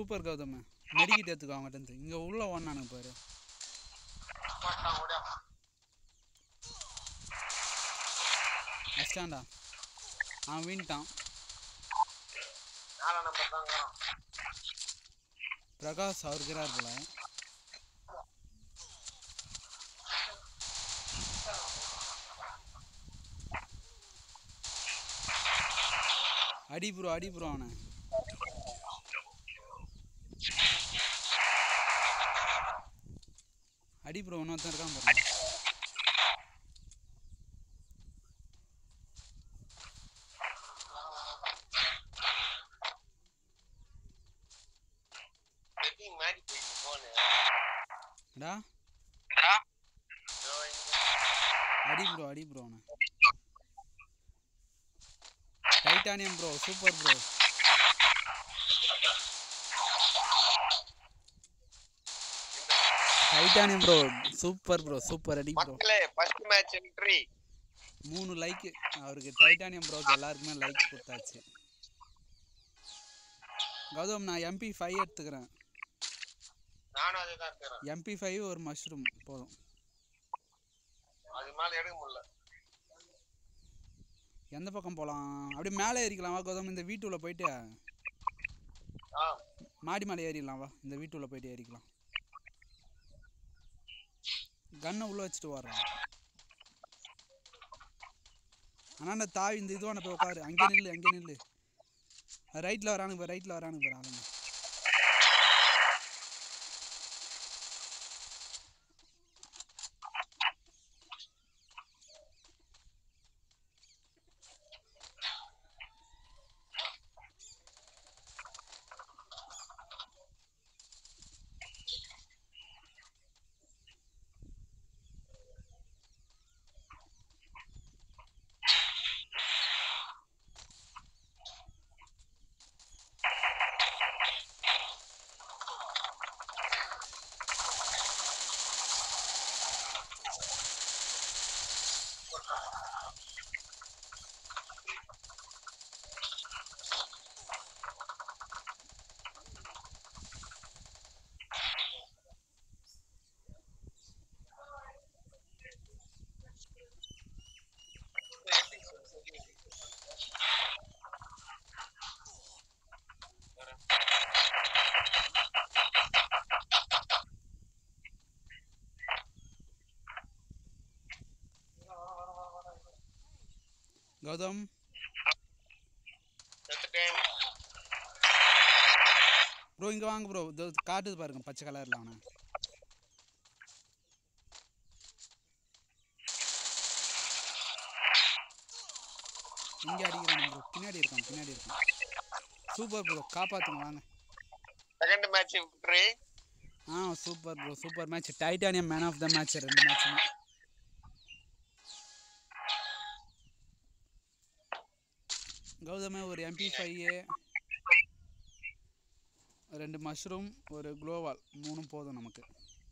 super Gautham மெடிக்கிட்டு எடுத்துக்கோ அவங்ககிட்ட இருந்து இங்கே உள்ள ஒன்னானு பாரு மாட்டான் ஓடியா அஸ்டாண்டா அவன் வீண்ட்டான் நாலாம் நம்பர் தாங்க பிரகாஷ் அவருக்கிறார் போல அடி ப்ரோ அடி ப்ரோ அவனை அடி ப்ரோ இன்னொருத்தன் இருக்கான் பாருங்க செட்டிங் மாறி போயிட்டு போனு டா அடி ப்ரோ அடி ப்ரோ அவனை titanium bro super bro titanium bro super bro super அடி ப்ரோ மக்களே ஃபர்ஸ்ட் மேட்ச் என்ட்ரி மூணு லைக் அவருக்கு டைட்டானியம் ப்ரோக்கு எல்லாருக்குமே லைக் கொடுத்தாச்சு கௌதம் நான் எம்பி ஃபைவ் எடுத்துக்கிறேன் நானும் அதே தான் இருக்கிறேன் எம்பி ஃபைவ் ஒரு மஷ்ரூம் போதும் அது மேல எடுக்க முடியல எந்த பக்கம் போகலாம் அப்படியே மேலே ஏறிக்கலாம் வா கௌதம் இந்த வீட்டுள்ள போயிட்டு ஆ மாடி மேலே ஏறிடலாம் வா இந்த வீட்டுள்ள போயிட்டு ஏறிக்கலாம் கன்னை உள்ளே வச்சுட்டு வர்றோம் ஆனால் இந்த தாவி இந்த இதுவான போய் உட்காரு அங்கே நில்லு அங்கே நில்லு ரைட்டில் வரானுங்க பாரு ரைட்டில் வரானுங்க பாரு ஆளுங்க கௌதம் செத்துட்டேன் ப்ரோ இங்கே வாங்க ப்ரோ இதோ காட்டுது பாருங்க பச்சை கலரில் அவனை இங்கே அடிக்கிறான் ப்ரோ பின்னாடி இருக்கான் பின்னாடி இருக்கான் சூப்பர் ப்ரோ காப்பாற்றுங்க வாங்க செகண்ட் மேட்ச் விக்டரி ஆ super bro super match titanium man of the match ரெண்டு மேட்சுமே கௌதமே ஒரு எம்பி ஃபைவ் ரெண்டு மஷ்ரூம் ஒரு குளோவால் மூணும் போதும் நமக்கு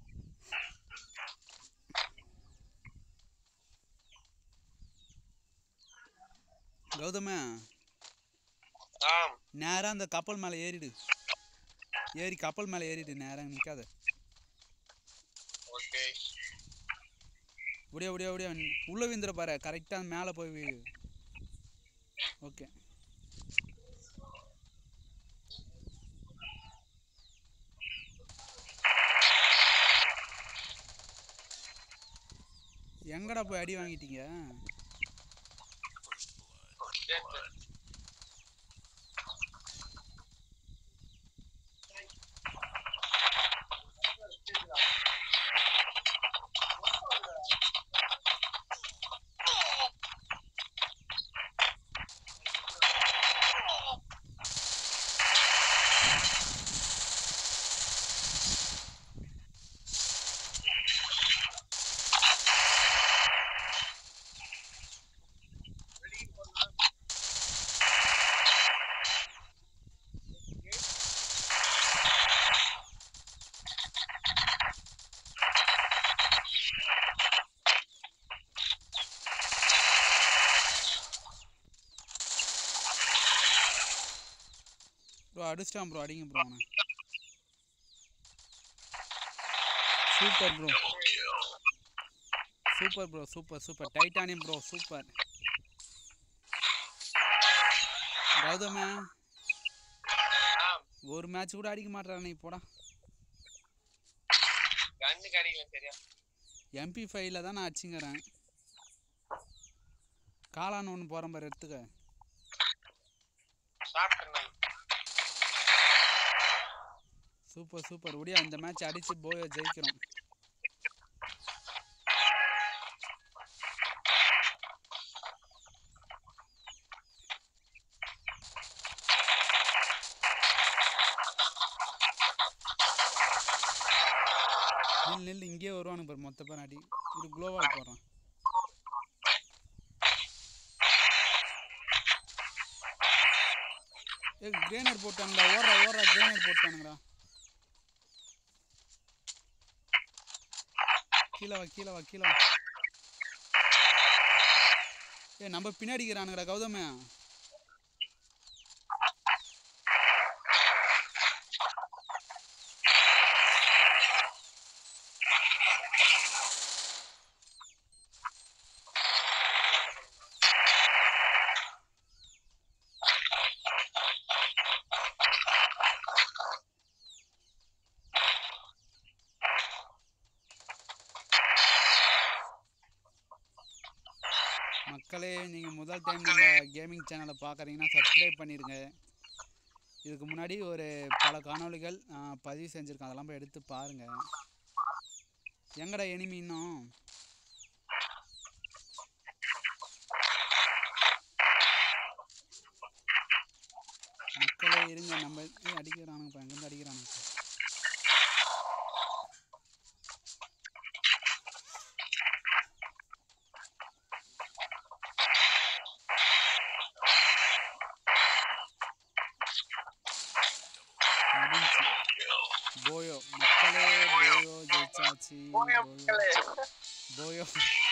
கௌதமே ஆம் நேராக அந்த கப்பல் மேலே ஏறிடு ஏறி கப்பல் மேலே ஏறிடு நேராக நிற்காத ஓகே ஒடியா ஒடியா ஒடியா உள்ளே விந்துட பாரு கரெக்டாக மேலே போய் வி ஓகே எங்கடா போய் அடி வாங்கிட்டீங்க சரி சரி ப்ரோ அடிச்சிட்டான் ப்ரோ அடிங்க ப்ரோ அவனை super bro super bro super super titanium bro super கௌதம ஆம் ஒரு மேட்ச் கூட அடிக்க மாட்டானே போடா கண்ணு கிடைக்கல சரியா எம்பி ஃபைவ்ல தான் நான் அடிச்சுங்கிறேன் காளான் ஒன்று போகிறேன் பாரு எடுத்துக்க சாப்பிட்டேன் நான் சூப்பர் சூப்பர் ஒடியா இந்த மேட்ச் அடிச்சு போய ஜெயிக்கிறோம் நில் நில் இங்கேயே வருவானுங்க பாரு மொத்த பேர் அடி இது குளோவால் போடுறான் ஏ கிரேனேட் போட்டானுங்களா ஓடுறா ஓடுறா கிரேனேட் போட்டானுங்கடா கீழே வா கீழே வா கீழே வா ஏ நம்ம பின்னாடிக்கிறானுங்கடா கௌதமே மக்களே நீங்கள் முதல் டைம் நம்ம கேமிங் சேனலை பார்க்குறீங்கன்னா சப்ஸ்கிரைப் பண்ணிடுங்க இதுக்கு முன்னாடி ஒரு பல காணொளிகள் ஆ, பதிவு செஞ்சுருக்கோம் அதெல்லாம் போய் எடுத்து பாருங்கள் எங்கடா எனிமி இன்னும் மக்களே இருங்க நம்ம ஏய், அடிக்கிறானுங்கப்பா எங்கேருந்து அடிக்கிறானுங்க முடிஞ்சு போயோ மக்களே போயோ ஜெயிச்சாச்சு போயா போயோ மக்களே போயோ